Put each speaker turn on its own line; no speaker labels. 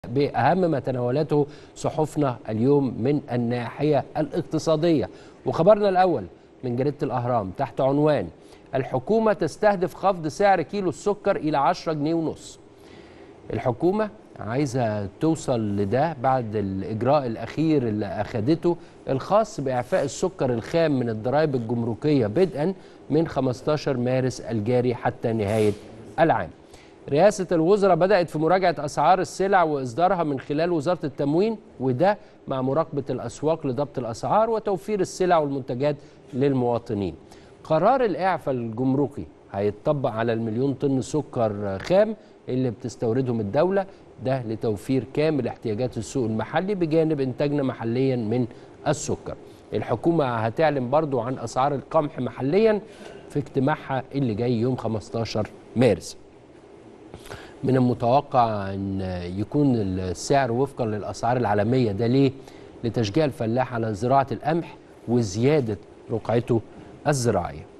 بأهم ما تناولته صحفنا اليوم من الناحية الاقتصادية وخبرنا الأول من جريدة الأهرام تحت عنوان الحكومة تستهدف خفض سعر كيلو السكر إلى 10 جنيه ونص الحكومة عايزة توصل لده بعد الإجراء الأخير اللي أخدته الخاص بإعفاء السكر الخام من الضرائب الجمركية بدءا من 15 مارس الجاري حتى نهاية العام رئاسة الوزراء بدأت في مراجعة أسعار السلع وإصدارها من خلال وزارة التموين وده مع مراقبة الأسواق لضبط الأسعار وتوفير السلع والمنتجات للمواطنين قرار الإعفاء الجمركي هيتطبق على المليون طن سكر خام اللي بتستوردهم الدولة ده لتوفير كامل احتياجات السوق المحلي بجانب إنتاجنا محليا من السكر الحكومة هتعلن برضو عن أسعار القمح محليا في اجتماعها اللي جاي يوم 15 مارس من المتوقع ان يكون السعر وفقا للاسعار العالميه ده ليه لتشجيع الفلاح على زراعه القمح وزياده رقعته الزراعيه